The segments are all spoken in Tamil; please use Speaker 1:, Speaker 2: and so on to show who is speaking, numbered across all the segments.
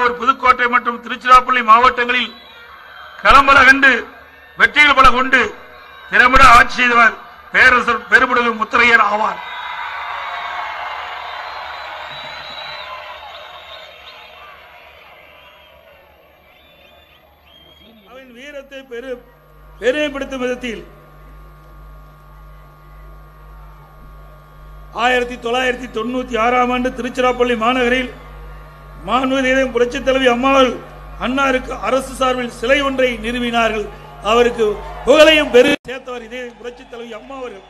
Speaker 1: தஞ்சாவூர் புதுக்கோட்டை மற்றும் திருச்சிராப்பள்ளி மாவட்டங்களில் களம்பல கண்டு வெற்றிகள் பல கொண்டு திறம்பட ஆட்சி செய்தவர் பேரரசர் பெருமுடகு முத்திரையர் ஆவார் அவன் வீரத்தை பெரு பெருமைப்படுத்தும் விதத்தில் ஆயிரத்தி தொள்ளாயிரத்தி தொண்ணூத்தி ஆறாம் ஆண்டு திருச்சிராப்பள்ளி மாநகரில் மாண்புமிகு புரட்சித் தலைவி அம்மாள் அன்னாருக்கு அரசு சார்பில் சிலை ஒன்றை நிறுவினார்கள் அவருக்கு புகழையும் பெரு சேர்த்தவர் இதே புரட்சித் தலைவி அம்மா அவர்கள்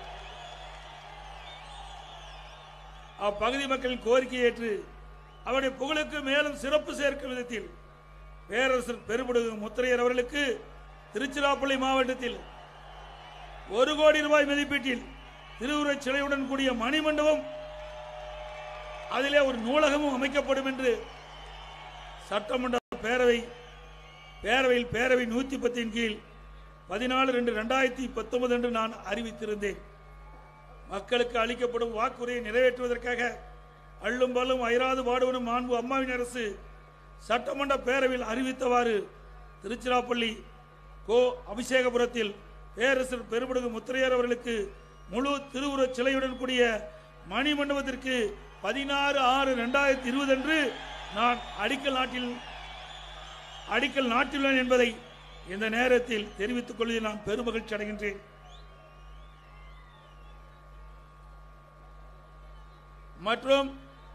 Speaker 1: அப்பகுதி மக்களின் கோரிக்கையை ஏற்று அவருடைய புகழுக்கு மேலும் சிறப்பு சேர்க்கும் விதத்தில் பேரரசர் பெருமுடுகு முத்திரையர் அவர்களுக்கு திருச்சிராப்பள்ளி மாவட்டத்தில் ஒரு கோடி ரூபாய் மதிப்பீட்டில் திருவுருவச் சிலையுடன் கூடிய மணிமண்டபம் அதிலே ஒரு நூலகமும் அமைக்கப்படும் என்று சட்டமன்ற பேரவை பேரவையில் பேரவை நூத்தி பத்தின் கீழ் பதினாலு ரெண்டு ரெண்டாயிரத்தி பத்தொன்பது என்று நான் அறிவித்திருந்தேன் மக்களுக்கு அளிக்கப்படும் வாக்குறுதியை நிறைவேற்றுவதற்காக அள்ளும் பல்லும் அயராது பாடுவனும் மாண்பு அம்மாவின் அரசு சட்டமன்ற பேரவையில் அறிவித்தவாறு திருச்சிராப்பள்ளி கோ அபிஷேகபுரத்தில் பேரரசர் பெருமடுகு முத்திரையர் அவர்களுக்கு முழு திருவுருவச் சிலையுடன் கூடிய மணி மண்டபத்திற்கு பதினாறு ஆறு இரண்டாயிரத்தி இருபது அன்று நான் அடிக்கல் நாட்டில் அடிக்கல் நாட்டியுள்ளேன் என்பதை இந்த நேரத்தில் தெரிவித்துக் கொள்வதில் நான் பெருமகிழ்ச்சி அடைகின்றேன் மற்றும்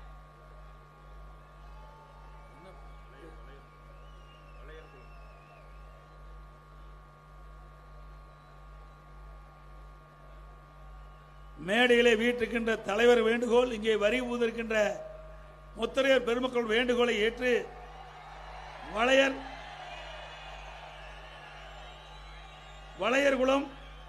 Speaker 1: மேடையிலே வீட்டிருக்கின்ற தலைவர் வேண்டுகோள் இங்கே வரி ஊதிருக்கின்ற முத்திரையர் பெருமக்கள் வேண்டுகோளை ஏற்று வளையர் வளையர்குளம்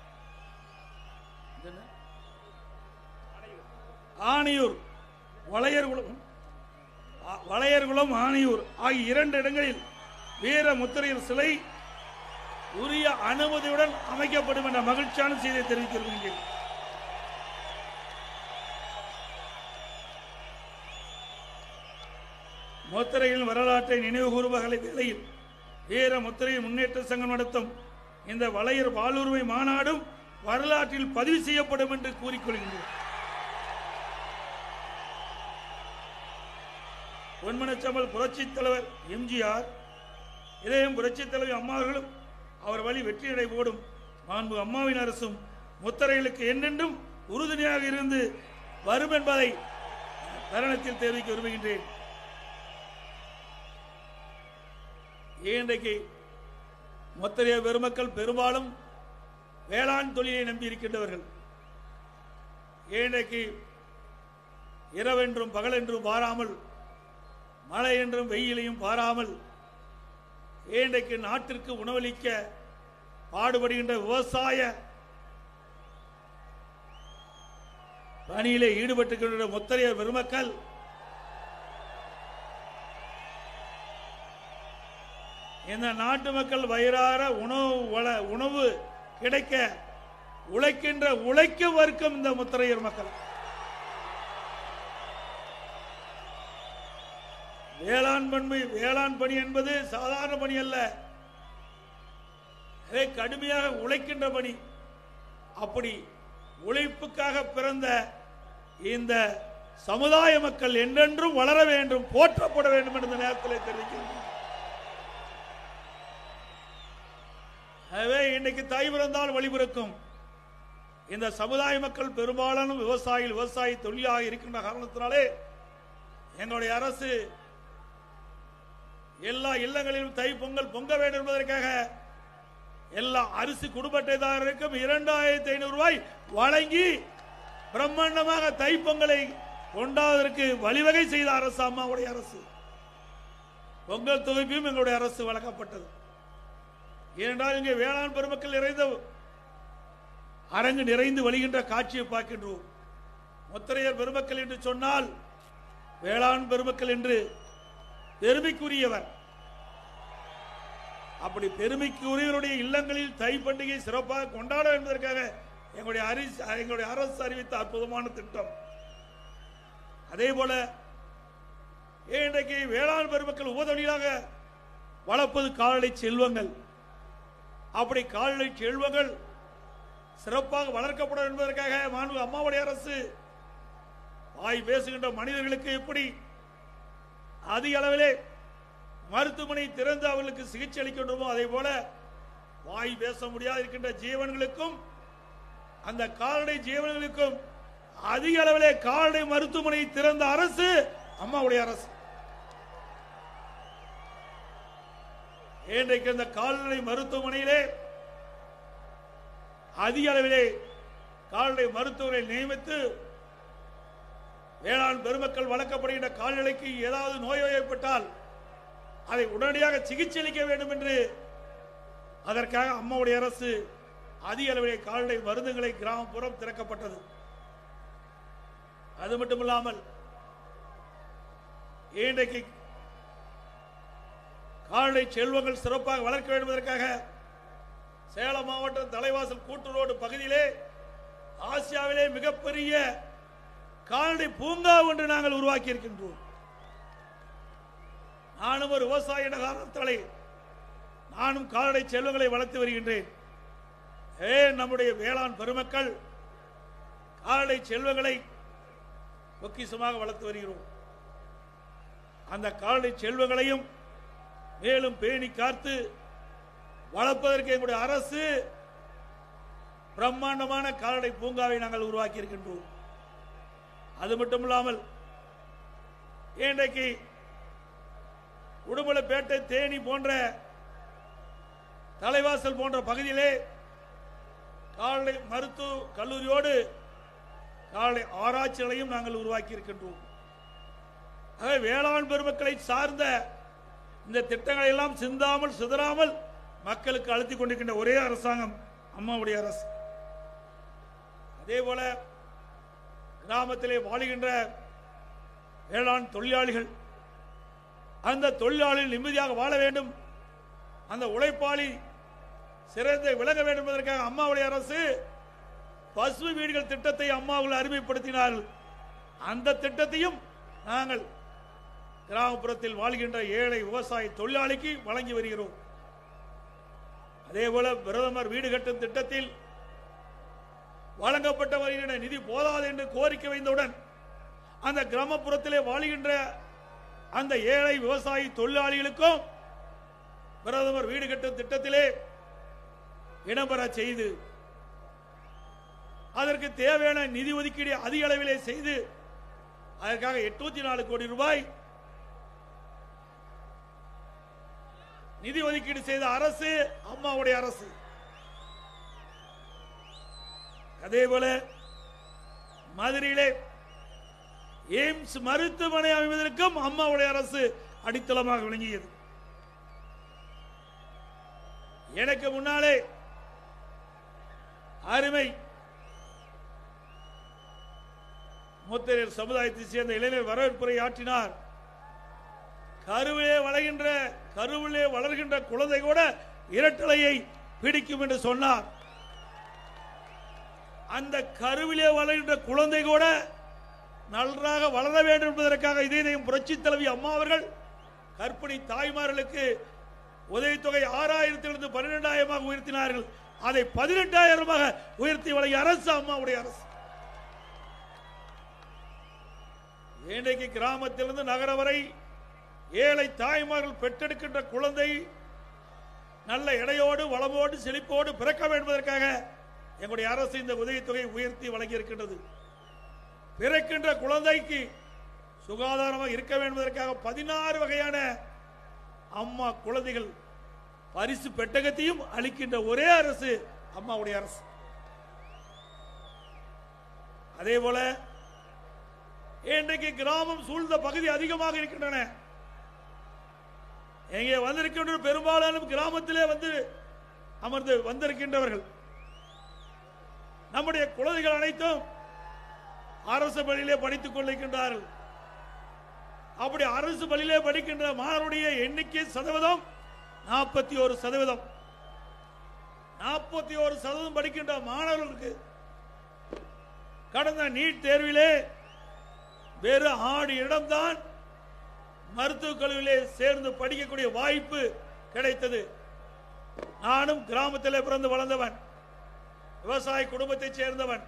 Speaker 1: ஆணியூர் வளையர்குளம் ஆ- வளையர்குளம் ஆணியூர் ஆகிய இரண்டு இடங்களில் வீர முத்திரையர் சிலை உரிய அனுமதியுடன் அமைக்கப்படும் என்ற மகிழ்ச்சியான செய்தியை தெரிவித்து வருகின்றேன் முத்திரையின் வரலாற்றை நினைவு கூறுவகளை வேளையில் வீர முத்திரையின் முன்னேற்ற சங்கம் நடத்தும் இந்த வளையர் பாலுரிமை மாநாடும் வரலாற்றில் பதிவு செய்யப்படும் என்று கூறிக்கொள்கின்றோம் பொன்மனச்சம்பல் புரட்சித் தலைவர் எம்ஜிஆர் இதயம் புரட்சித் தலைவர் அம்மாவர்களும் அவர் வழி வெற்றியடை போடும் மாண்பு அம்மாவின் அரசும் முத்தரைகளுக்கு என்னென்றும் உறுதுணையாக இருந்து வரும் என்பதை தருணத்தில் தெரிவிக்க விரும்புகின்றேன் இன்றைக்கு முத்தரைய பெருமக்கள் பெரும்பாலும் வேளாண் தொழிலை நம்பியிருக்கின்றவர்கள் இன்றைக்கு இரவென்றும் பகலென்றும் பாராமல் மழை என்றும் வெயிலையும் பாராமல் இன்றைக்கு நாட்டிற்கு உணவளிக்க பாடுபடுகின்ற விவசாய பணியிலே ஈடுபட்டுகின்ற முத்தரைய பெருமக்கள் இந்த நாட்டு மக்கள் வயிறார உணவு வள உணவு கிடைக்க உழைக்கின்ற உழைக்கும் வர்க்கம் இந்த முத்திரையர் மக்கள் வேளாண் பண்பு வேளாண் பணி என்பது சாதாரண பணி அல்ல அதை கடுமையாக உழைக்கின்ற பணி அப்படி உழைப்புக்காக பிறந்த இந்த சமுதாய மக்கள் என்றென்றும் வளர வேண்டும் போற்றப்பட வேண்டும் என்ற நேரத்தில் தெரிவிக்கின்றேன் எனவே இன்னைக்கு தாய் பிறந்தால் வழி பிறக்கும் இந்த சமுதாய மக்கள் பெரும்பாலான விவசாயிகள் விவசாய தொழிலாக இருக்கின்ற காரணத்தினாலே எங்களுடைய அரசு எல்லா இல்லங்களிலும் தை பொங்கல் பொங்க வேண்டும் என்பதற்காக எல்லா அரிசி குடும்ப அட்டைதாரருக்கும் இரண்டாயிரத்தி ஐநூறு ரூபாய் வழங்கி பிரம்மாண்டமாக தை பொங்கலை கொண்டாவதற்கு வழிவகை செய்த அரசு அம்மாவுடைய அரசு பொங்கல் தொகுப்பையும் எங்களுடைய அரசு வழங்கப்பட்டது ஏனென்றால் இங்கே வேளாண் பெருமக்கள் நிறைந்த அரங்கு நிறைந்து வழிகின்ற காட்சியை பார்க்கின்றோம் முத்திரையர் பெருமக்கள் என்று சொன்னால் வேளாண் பெருமக்கள் என்று பெருமைக்குரியவர் அப்படி பெருமைக்குரியவருடைய இல்லங்களில் தை பண்டிகை சிறப்பாக கொண்டாட என்பதற்காக எங்களுடைய அரிசி எங்களுடைய அரசு அறிவித்த அற்புதமான திட்டம் அதே போல இன்றைக்கு வேளாண் பெருமக்கள் உபதொழிலாக வளர்ப்பது கால்நடை செல்வங்கள் அப்படி கால்நடை செல்வங்கள் சிறப்பாக வளர்க்கப்படும் என்பதற்காக மாண்பு அம்மாவுடைய அரசு வாய் பேசுகின்ற மனிதர்களுக்கு எப்படி அதிக அளவிலே மருத்துவமனை திறந்து அவர்களுக்கு சிகிச்சை அளிக்கின்றோமோ அதே போல வாய் பேச முடியாது இருக்கின்ற ஜீவன்களுக்கும் அந்த கால்நடை ஜீவன்களுக்கும் அதிக அளவிலே கால்நடை மருத்துவமனை திறந்த அரசு அம்மாவுடைய அரசு இன்றைக்கு அந்த கால்நடை மருத்துவமனையிலே அதிக அளவிலே கால்நடை மருத்துவரை நியமித்து வேளாண் பெருமக்கள் வளர்க்கப்படுகின்ற கால்நடைக்கு ஏதாவது நோய் ஏற்பட்டால் அதை உடனடியாக சிகிச்சை அளிக்க வேண்டும் என்று அதற்காக அம்மாவுடைய அரசு அதிக அளவிலே கால்நடை மருந்துகளை கிராமப்புறம் திறக்கப்பட்டது அது மட்டுமில்லாமல் இன்றைக்கு கால்நடை செல்வங்கள் சிறப்பாக வளர்க்க வேண்டும் என்பதற்காக சேலம் மாவட்டம் தலைவாசல் கூட்டுரோடு பகுதியிலே ஆசியாவிலே மிகப்பெரிய கால்நடை பூங்கா ஒன்று நாங்கள் உருவாக்கி இருக்கின்றோம் நானும் ஒரு விவசாய என்ற காரணத்தாலே நானும் கால்நடை செல்வங்களை வளர்த்து வருகின்றேன் ஏன் நம்முடைய வேளாண் பெருமக்கள் கால்நடை செல்வங்களை பொக்கிசமாக வளர்த்து வருகிறோம் அந்த கால்நடை செல்வங்களையும் மேலும் பேணி காத்து வளர்ப்பதற்கு எங்களுடைய அரசு பிரம்மாண்டமான கால்நடை பூங்காவை நாங்கள் உருவாக்கி இருக்கின்றோம் அது மட்டும் இல்லாமல் இன்றைக்கு உடுமலைப்பேட்டை தேனி போன்ற தலைவாசல் போன்ற பகுதியிலே கால்நடை மருத்துவ கல்லூரியோடு கால்நடை ஆராய்ச்சி நிலையம் நாங்கள் உருவாக்கி இருக்கின்றோம் ஆகவே வேளாண் பெருமக்களை சார்ந்த இந்த திட்டங்களை எல்லாம் சிந்தாமல் சிதறாமல் மக்களுக்கு அழுத்திக் கொண்டிருக்கின்ற ஒரே அரசாங்கம் அம்மாவுடைய அரசு அதே போல கிராமத்திலே வாழுகின்ற வேளாண் தொழிலாளிகள் அந்த தொழிலாளிகள் நிம்மதியாக வாழ வேண்டும் அந்த உழைப்பாளி சிறந்த விளங்க வேண்டும் என்பதற்காக அம்மாவுடைய அரசு பசுமை வீடுகள் திட்டத்தை அம்மாவில் அறிமுகப்படுத்தினார்கள் அந்த திட்டத்தையும் நாங்கள் கிராமப்புறத்தில் வாழ்கின்ற ஏழை விவசாய தொழிலாளிக்கு வழங்கி வருகிறோம் அதே போல பிரதமர் வீடு கட்டும் திட்டத்தில் வழங்கப்பட்ட வருகின்ற நிதி போதாது என்று கோரிக்கை வைத்தவுடன் அந்த கிராமப்புறத்திலே வாழ்கின்ற அந்த ஏழை விவசாயி தொழிலாளிகளுக்கும் பிரதமர் வீடு கட்டும் திட்டத்திலே இடம்பெற செய்து அதற்கு தேவையான நிதி ஒதுக்கீடு அதிக அளவிலே செய்து அதற்காக எட்நூத்தி நாலு கோடி ரூபாய் நிதி ஒதுக்கீடு செய்த அரசு அம்மாவுடைய அரசு அதே போல மதுரையிலே எய்ம்ஸ் மருத்துவமனை அமைவதற்கும் அம்மாவுடைய அரசு அடித்தளமாக விளங்கியது எனக்கு முன்னாலே அருமை முத்திரையர் சமுதாயத்தை சேர்ந்த இளைஞர் வரவேற்புரை ஆற்றினார் கருவிலே வளர்கின்ற கருவிலே வளர்கின்ற குழந்தை கூட இரட்டலையை பிடிக்கும் என்று சொன்னார் அந்த கருவிலே வளர்கின்ற குழந்தை கூட நன்றாக வளர வேண்டும் என்பதற்காக இதயம் புரட்சி தலைவி அம்மா அவர்கள் கற்பிணி தாய்மார்களுக்கு உதவித்தொகை ஆறாயிரத்திலிருந்து பன்னிரெண்டாயிரமாக உயர்த்தினார்கள் அதை பதினெட்டாயிரமாக உயர்த்தி வழங்கிய அரசு அம்மாவுடைய அரசு இன்றைக்கு கிராமத்திலிருந்து நகர வரை ஏழை தாய்மார்கள் பெற்றெடுக்கின்ற குழந்தை நல்ல எடையோடு வளமோடு செழிப்போடு பிறக்க வேண்டும் என்பதற்காக எங்களுடைய அரசு இந்த உதவித்தொகை உயர்த்தி வழங்கி இருக்கின்றது பிறக்கின்ற குழந்தைக்கு சுகாதாரமாக இருக்க வேண்டும் என்பதற்காக பதினாறு வகையான அம்மா குழந்தைகள் பரிசு பெட்டகத்தையும் அளிக்கின்ற ஒரே அரசு அம்மாவுடைய அரசு அதே போல இன்றைக்கு கிராமம் சூழ்ந்த பகுதி அதிகமாக இருக்கின்றன இங்கே வந்திருக்கின்ற பெரும்பாலான கிராமத்திலே வந்து அமர்ந்து வந்திருக்கின்றவர்கள் நம்முடைய குழந்தைகள் அனைத்தும் அரசு பள்ளியிலே படித்துக் கொண்டிருக்கின்றார்கள் அப்படி அரசு பள்ளியிலே படிக்கின்ற மாணவருடைய எண்ணிக்கை சதவீதம் நாற்பத்தி ஒரு சதவீதம் நாற்பத்தி ஒரு சதவீதம் படிக்கின்ற மாணவர்களுக்கு கடந்த நீட் தேர்விலே வெறும் ஆறு இடம்தான் மருத்துவக் கல்லூரியிலே சேர்ந்து படிக்கக்கூடிய வாய்ப்பு கிடைத்தது நானும் கிராமத்திலே பிறந்து வளர்ந்தவன் விவசாய குடும்பத்தைச் சேர்ந்தவன்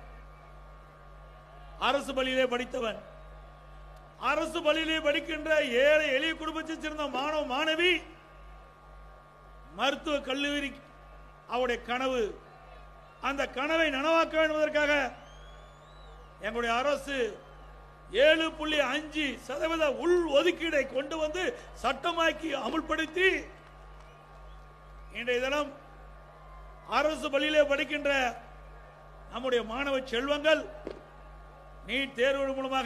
Speaker 1: அரசு பள்ளியிலே படித்தவன் அரசு பள்ளியிலே படிக்கின்ற ஏழை எளிய குடும்பத்தைச் சேர்ந்த மாணவ மாணவி மருத்துவ கல்லூரி அவருடைய கனவு அந்த கனவை நனவாக்க வேண்டும் என்பதற்காக எங்களுடைய அரசு ஏழு புள்ளி அஞ்சு சதவீத உள் ஒதுக்கீடை கொண்டு வந்து சட்டமாக்கி அமுல்படுத்தி இன்றைய தினம் அரசு பள்ளியிலே படிக்கின்ற நம்முடைய மாணவ செல்வங்கள் நீட் தேர்வு மூலமாக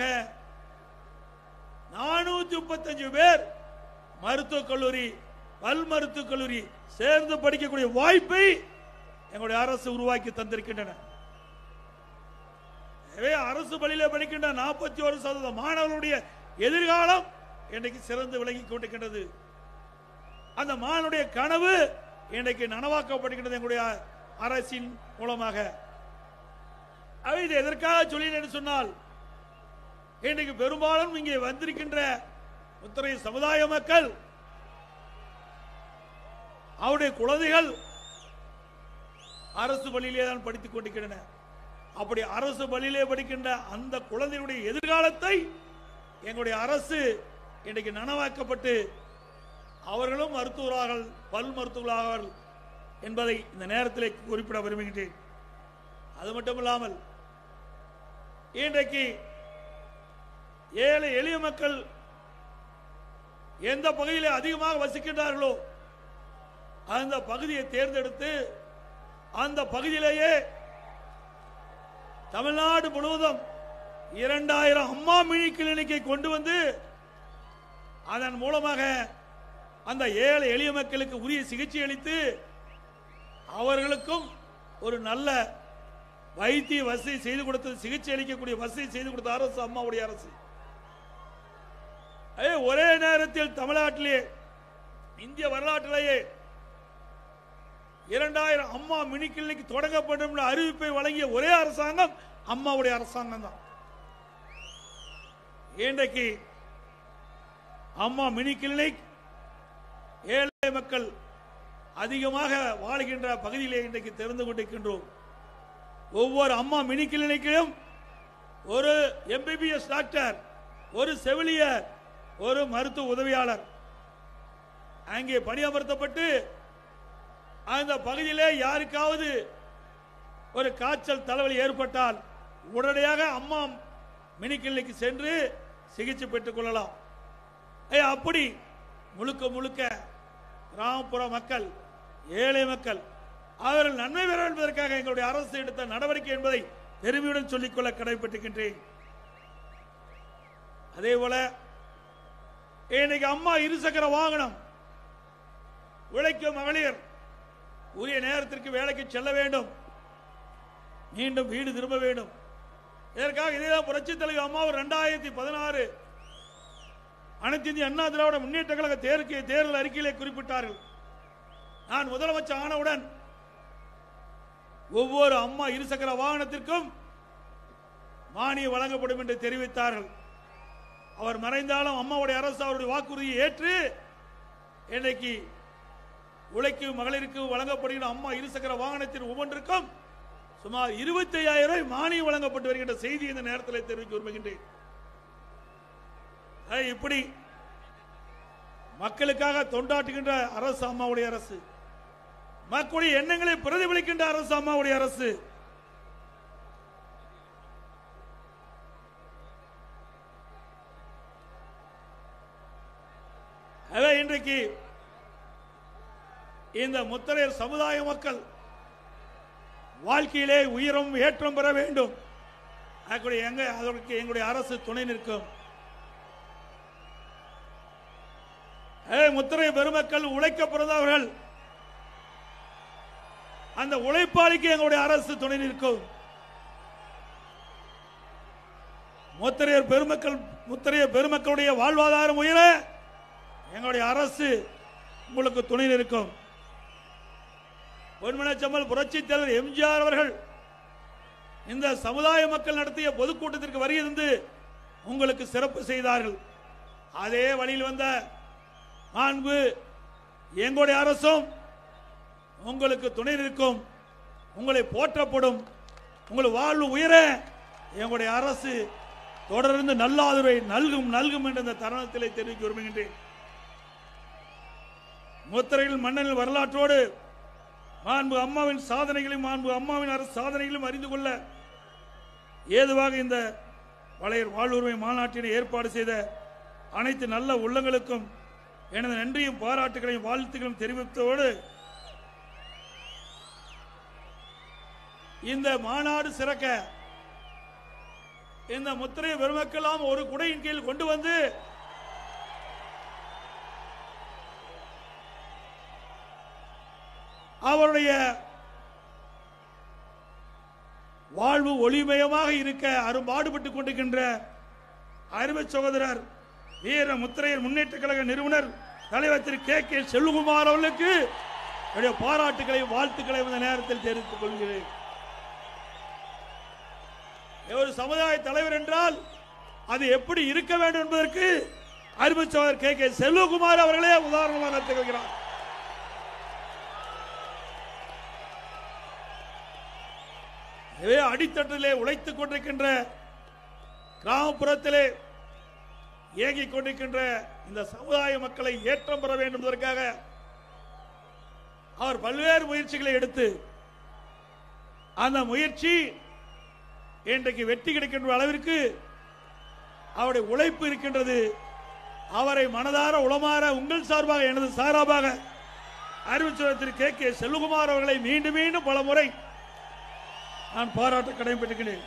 Speaker 1: நானூத்தி முப்பத்தஞ்சு பேர் மருத்துவக் கல்லூரி பல் மருத்துவக் கல்லூரி சேர்ந்து படிக்கக்கூடிய வாய்ப்பை எங்களுடைய அரசு உருவாக்கி தந்திருக்கின்றன எனவே அரசு பள்ளியில படிக்கின்ற நாற்பத்தி ஒரு சதவீத மாணவர்களுடைய எதிர்காலம் இன்றைக்கு சிறந்து விளங்கி கொண்டிருக்கின்றது அந்த மாணவனுடைய கனவு இன்றைக்கு நனவாக்கப்படுகின்றது எங்களுடைய அரசின் மூலமாக அவை இது எதற்காக சொல்லினேன் என்று சொன்னால் இன்றைக்கு பெரும்பாலும் இங்கே வந்திருக்கின்ற முத்திரை சமுதாய மக்கள் அவருடைய குழந்தைகள் அரசு பள்ளியிலே தான் படித்துக் கொண்டிருக்கின்றன அப்படி அரசு பள்ளியிலே படிக்கின்ற அந்த குழந்தைகளுடைய எதிர்காலத்தை எங்களுடைய அரசு இன்றைக்கு நனவாக்கப்பட்டு அவர்களும் மருத்துவரார்கள் பல் மருத்துவர்களாக என்பதை இந்த நேரத்தில் குறிப்பிட விரும்புகின்றேன் அது மட்டும் இல்லாமல் இன்றைக்கு ஏழை எளிய மக்கள் எந்த பகுதியிலே அதிகமாக வசிக்கின்றார்களோ அந்த பகுதியை தேர்ந்தெடுத்து அந்த பகுதியிலேயே தமிழ்நாடு முழுவதும் இரண்டாயிரம் அம்மா மினி கிளினிக்கை கொண்டு வந்து அதன் மூலமாக அந்த ஏழை எளிய மக்களுக்கு உரிய சிகிச்சை அளித்து அவர்களுக்கும் ஒரு நல்ல வைத்திய வசதி செய்து கொடுத்தது சிகிச்சை அளிக்கக்கூடிய வசதி செய்து கொடுத்த அரசு அம்மாவுடைய அரசு அதே ஒரே நேரத்தில் தமிழ்நாட்டிலே இந்திய வரலாற்றிலேயே இரண்டாயிரம் அம்மா மினி கிளினிக் தொடங்கப்படும் என்ற அறிவிப்பை வழங்கிய ஒரே அரசாங்கம் அம்மாவுடைய அரசாங்கம் தான் இன்றைக்கு அம்மா மினி கிளினிக் ஏழை மக்கள் அதிகமாக வாழ்கின்ற பகுதியிலே இன்றைக்கு தெரிந்து கொண்டிருக்கின்றோம் ஒவ்வொரு அம்மா மினி கிளினிக்கிலும் ஒரு எம்பிபிஎஸ் டாக்டர் ஒரு செவிலியர் ஒரு மருத்துவ உதவியாளர் அங்கே பணியமர்த்தப்பட்டு அந்த பகுதியிலே யாருக்காவது ஒரு காய்ச்சல் தலைவலி ஏற்பட்டால் உடனடியாக அம்மா மினி கிளினிக்கு சென்று சிகிச்சை பெற்றுக் கொள்ளலாம் ஏ, அப்படி முழுக்க முழுக்க கிராமப்புற மக்கள் ஏழை மக்கள் அவர்கள் நன்மை பெற என்பதற்காக எங்களுடைய அரசு எடுத்த நடவடிக்கை என்பதை பெருமையுடன் சொல்லிக்கொள்ள கடைபெற்றுகின்றேன் அதே போல இன்னைக்கு அம்மா இருசக்கர வாகனம் உழைக்கும் மகளிர் உரிய நேரத்திற்கு வேலைக்கு செல்ல வேண்டும் மீண்டும் வீடு திரும்ப வேண்டும் இதற்காக இதேதான் புரட்சி தலைவர் அம்மா ஒரு ரெண்டாயிரத்தி பதினாறு அனைத்து இந்திய அண்ணா திராவிட முன்னேற்ற கழக தேர்க்கு தேர்தல் அறிக்கையிலே குறிப்பிட்டார்கள் நான் முதலமைச்சர் ஆனவுடன் ஒவ்வொரு அம்மா இருசக்கர வாகனத்திற்கும் மானியம் வழங்கப்படும் என்று தெரிவித்தார்கள் அவர் மறைந்தாலும் அம்மாவுடைய அரசு அவருடைய வாக்குறுதியை ஏற்று இன்னைக்கு உழைக்கும் மகளிருக்கு வழங்கப்படுகிற அம்மா இருசக்கர வாகனத்தின் ஒவ்வொன்றுக்கும் சுமார் இருபத்தி ஐயாயிரம் ரூபாய் மானியம் வழங்கப்பட்டு வருகின்ற செய்தி இந்த நேரத்தில் தெரிவிக்க விரும்புகின்றேன் ஆக, இப்படி மக்களுக்காக தொண்டாற்றுகின்ற அரசு அம்மாவுடைய அரசு மக்களுடைய எண்ணங்களை பிரதிபலிக்கின்ற அரசு அம்மாவுடைய அரசு ஆக, இன்றைக்கு இந்த முத்தரையர் சமுதாய மக்கள் வாழ்க்கையிலே உயரம் ஏற்றம் பெற வேண்டும் அதற்கு எங்க அதற்கு எங்களுடைய அரசு துணை நிற்கும் ஏ, முத்திரை பெருமக்கள் உழைக்க பிறந்தவர்கள் அந்த உழைப்பாளிக்கு எங்களுடைய அரசு துணை நிற்கும் முத்திரையர் பெருமக்கள் முத்திரையர் பெருமக்களுடைய வாழ்வாதாரம் உயர எங்களுடைய அரசு உங்களுக்கு துணை நிற்கும் பொன்மனச்சம்மல் புரட்சி தலைவர் எம்ஜிஆர் அவர்கள் இந்த சமுதாய மக்கள் நடத்திய பொதுக்கூட்டத்திற்கு வருகிறது உங்களுக்கு சிறப்பு செய்தார்கள் அதே வழியில் வந்த மாண்பு எங்களுடைய அரசும் உங்களுக்கு துணை நிற்கும் உங்களை போற்றப்படும் உங்கள் வாழ்வு உயர எங்களுடைய அரசு தொடர்ந்து நல்ல ஆதரவை நல்கும் நல்கும் என்ற இந்த தருணத்திலே தெரிவிக்க விரும்புகின்றேன் முத்திரையில் மன்னனின் வரலாற்றோடு மாண்பு அம்மாவின் சாதனைகளையும் மாண்பு அம்மாவின் அரசு சாதனைகளையும் அறிந்து கொள்ள ஏதுவாக இந்த வளையர் வாழ்வுரிமை மாநாட்டினை ஏற்பாடு செய்த அனைத்து நல்ல உள்ளங்களுக்கும் எனது நன்றியும் பாராட்டுகளையும் வாழ்த்துக்களையும் தெரிவித்ததோடு இந்த மாநாடு சிறக்க இந்த முத்திரை பெருமக்கெல்லாம் ஒரு குடையின் கீழ் கொண்டு வந்து அவருடைய வாழ்வு ஒளிமயமாக இருக்க அரும்பாடுபட்டுக் கொண்டிருக்கின்ற அருமை சகோதரர் வீர முத்திரையர் முன்னேற்ற கழக நிறுவனர் தலைவர் திரு கே கே செல்வகுமார் அவர்களுக்கு என்னுடைய பாராட்டுகளை வாழ்த்துக்களை இந்த நேரத்தில் தெரிவித்துக் கொள்கிறேன் ஒரு சமுதாய தலைவர் என்றால் அது எப்படி இருக்க வேண்டும் என்பதற்கு அருமை சகோதரர் கே கே செல்வகுமார் அவர்களே உதாரணமாக திகழ்கிறார் எனவே அடித்தட்டிலே உழைத்துக் கொண்டிருக்கின்ற கிராமப்புறத்திலே இயங்கிக் கொண்டிருக்கின்ற இந்த சமுதாய மக்களை ஏற்றம் பெற வேண்டும் என்பதற்காக அவர் பல்வேறு முயற்சிகளை எடுத்து அந்த முயற்சி இன்றைக்கு வெற்றி கிடைக்கின்ற அளவிற்கு அவருடைய உழைப்பு இருக்கின்றது அவரை மனதார உளமாற உங்கள் சார்பாக எனது சாராபாக அறிவிச்சவர் திரு கே கே செல்வகுமார் அவர்களை மீண்டும் மீண்டும் பல முறை நான் பாராட்ட கடமைப்பட்டிருக்கிறேன்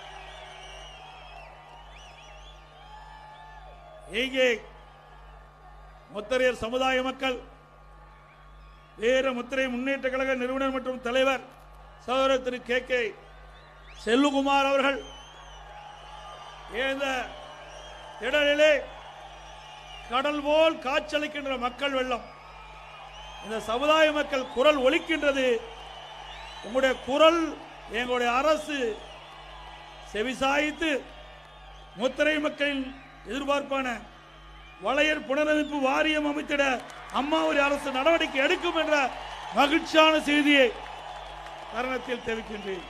Speaker 1: இங்கே முத்தரையர் சமுதாய மக்கள் வீர முத்திரை முன்னேற்ற கழக நிறுவனர் மற்றும் தலைவர் சகோதரர் திரு கே கே செல்லுகுமார் அவர்கள் இந்த திடலிலே கடல் போல் காய்ச்சலிக்கின்ற மக்கள் வெள்ளம் இந்த சமுதாய மக்கள் குரல் ஒலிக்கின்றது உங்களுடைய குரல் எங்களுடைய அரசு செவிசாய்த்து முத்திரை மக்களின் எதிர்பார்ப்பான வளையர் புனரமைப்பு வாரியம் அமைத்திட அம்மாவுடைய அரசு நடவடிக்கை எடுக்கும் என்ற மகிழ்ச்சியான செய்தியை தருணத்தில் தெரிவிக்கின்றேன்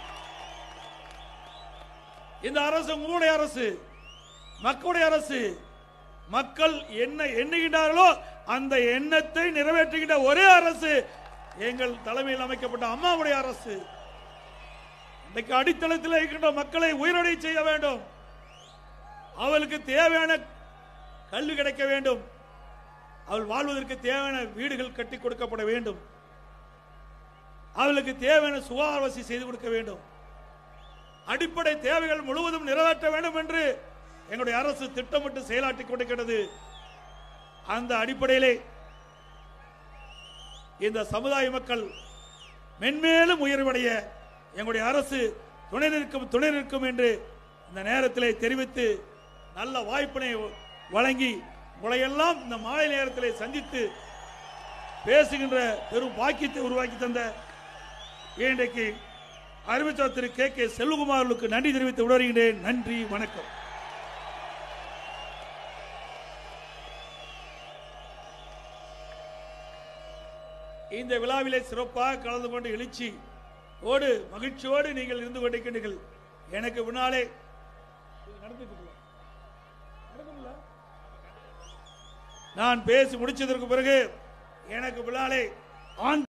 Speaker 1: இந்த அரசு உங்களுடைய அரசு மக்களுடைய அரசு மக்கள் என்ன எண்ணுகின்றார்களோ அந்த எண்ணத்தை நிறைவேற்றுகின்ற ஒரே அரசு எங்கள் தலைமையில் அமைக்கப்பட்ட அம்மாவுடைய அரசு இன்றைக்கு அடித்தளத்தில் இருக்கின்ற மக்களை உயிரடை செய்ய வேண்டும் அவளுக்கு தேவையான கல்வி கிடைக்க வேண்டும் அவள் வாழ்வதற்கு தேவையான வீடுகள் கட்டி கொடுக்கப்பட வேண்டும் அவளுக்கு தேவையான சுகாதார வசதி செய்து கொடுக்க வேண்டும் அடிப்படை தேவைகள் முழுவதும் நிறைவேற்ற வேண்டும் என்று எங்களுடைய அரசு திட்டமிட்டு செயலாற்றிக் கொண்டிருக்கிறது அந்த அடிப்படையிலே இந்த சமுதாய மக்கள் மென்மேலும் உயர்வடைய எங்களுடைய அரசு துணை நிற்கும் துணை நிற்கும் என்று இந்த நேரத்திலே தெரிவித்து நல்ல வாய்ப்பினை வழங்கி உங்களையெல்லாம் இந்த மாலை நேரத்திலே சந்தித்து பேசுகின்ற பெரும் பாக்கியத்தை உருவாக்கி தந்த இன்றைக்கு அறிவிச்சார் திரு கே கே செல்வகுமார்களுக்கு நன்றி தெரிவித்து விடுகிறேன் நன்றி வணக்கம் இந்த விழாவிலே சிறப்பாக கலந்து கொண்டு எழுச்சி ஓடு மகிழ்ச்சியோடு நீங்கள் இருந்து கொண்டிருக்கின்றீர்கள் எனக்கு முன்னாலே நடந்துட்டு இருக்குல்ல? நடக்கும்ல? நான் பேசி முடிச்சதற்கு பிறகு எனக்கு பின்னாலே ஆண்